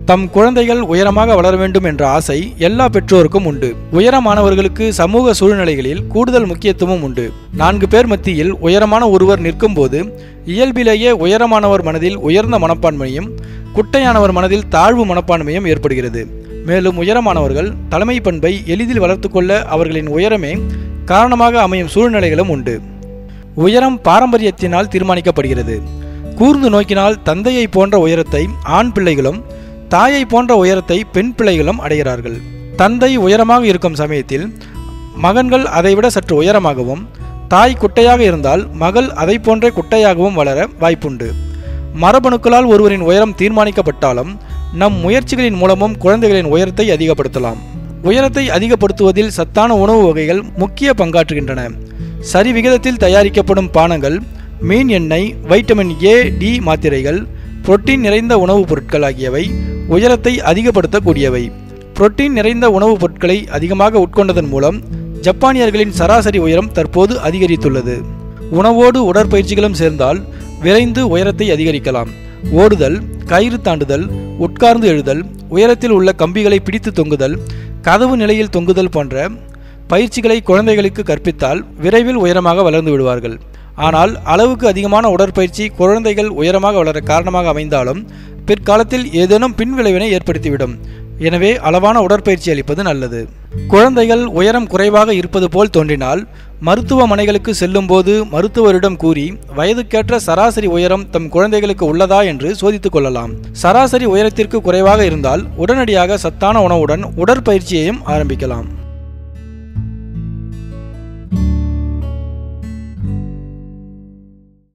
தம் குழந்தைகள் உயரமாக வளர வேண்டும் என்ற ஆசை எல்லா பெற்றோருக்கும் உண்டு உயரமானவர்களுக்கு சமூக சூழ்நிலைகளில் கூடுதல் முக்கியத்துவம் உண்டு நான்கு பேர் மத்தியில் உயரமான ஒருவர் நிற்கும்போது இயல்பிலேயே உயரமானவர் மனதில் உயர்ந்த மனப்பான்மையும் குட்டையானவர் மனதில் தாழ்வு மனப்பான்மையும் ஏற்படுகிறது மேலும் உயரமானவர்கள் தலைமை பண்பை எளிதில் வளர்த்துக்கொள்ள அவர்களின் உயரமே காரணமாக அமையும் சூழ்நிலைகளும் உண்டு உயரம் பாரம்பரியத்தினால் தீர்மானிக்கப்படுகிறது கூர்ந்து நோக்கினால் தந்தையை போன்ற உயரத்தை ஆண் பிள்ளைகளும் தாயை போன்ற உயரத்தை பெண் பிள்ளைகளும் அடைகிறார்கள் தந்தை உயரமாக இருக்கும் சமயத்தில் மகன்கள் அதைவிட சற்று உயரமாகவும் தாய் குட்டையாக இருந்தால் மகள் அதை போன்றே குட்டையாகவும் வளர வாய்ப்புண்டு மரபணுக்களால் ஒருவரின் உயரம் தீர்மானிக்கப்பட்டாலும் நம் முயற்சிகளின் மூலமும் குழந்தைகளின் உயரத்தை அதிகப்படுத்தலாம் உயரத்தை அதிகப்படுத்துவதில் சத்தான உணவு வகைகள் முக்கிய பங்காற்றுகின்றன சரி விகிதத்தில் தயாரிக்கப்படும் பானங்கள் மீன் எண்ணெய் வைட்டமின் ஏ டி மாத்திரைகள் புரோட்டீன் நிறைந்த உணவுப் பொருட்கள் ஆகியவை உயரத்தை அதிகப்படுத்தக்கூடியவை புரோட்டீன் நிறைந்த உணவுப் பொருட்களை அதிகமாக உட்கொண்டதன் மூலம் ஜப்பானியர்களின் சராசரி உயரம் தற்போது அதிகரித்துள்ளது உணவோடு உடற்பயிற்சிகளும் சேர்ந்தால் விரைந்து உயரத்தை அதிகரிக்கலாம் ஓடுதல் கயிறு தாண்டுதல் உட்கார்ந்து எழுதல் உயரத்தில் உள்ள கம்பிகளை பிடித்து தொங்குதல் கதவு நிலையில் தொங்குதல் போன்ற பயிற்சிகளை குழந்தைகளுக்கு கற்பித்தால் விரைவில் உயரமாக வளர்ந்து விடுவார்கள் ஆனால் அளவுக்கு அதிகமான உடற்பயிற்சி குழந்தைகள் உயரமாக வளர காரணமாக அமைந்தாலும் பிற்காலத்தில் ஏதேனும் பின்விளைவினை ஏற்படுத்திவிடும் எனவே அளவான உடற்பயிற்சி அளிப்பது நல்லது குழந்தைகள் உயரம் குறைவாக இருப்பது போல் தோன்றினால் மருத்துவமனைகளுக்கு செல்லும்போது மருத்துவரிடம் கூறி வயதுக்கேற்ற சராசரி உயரம் தம் குழந்தைகளுக்கு உள்ளதா என்று சோதித்துக் கொள்ளலாம் சராசரி உயரத்திற்கு குறைவாக இருந்தால் உடனடியாக சத்தான உணவுடன் உடற்பயிற்சியையும் ஆரம்பிக்கலாம்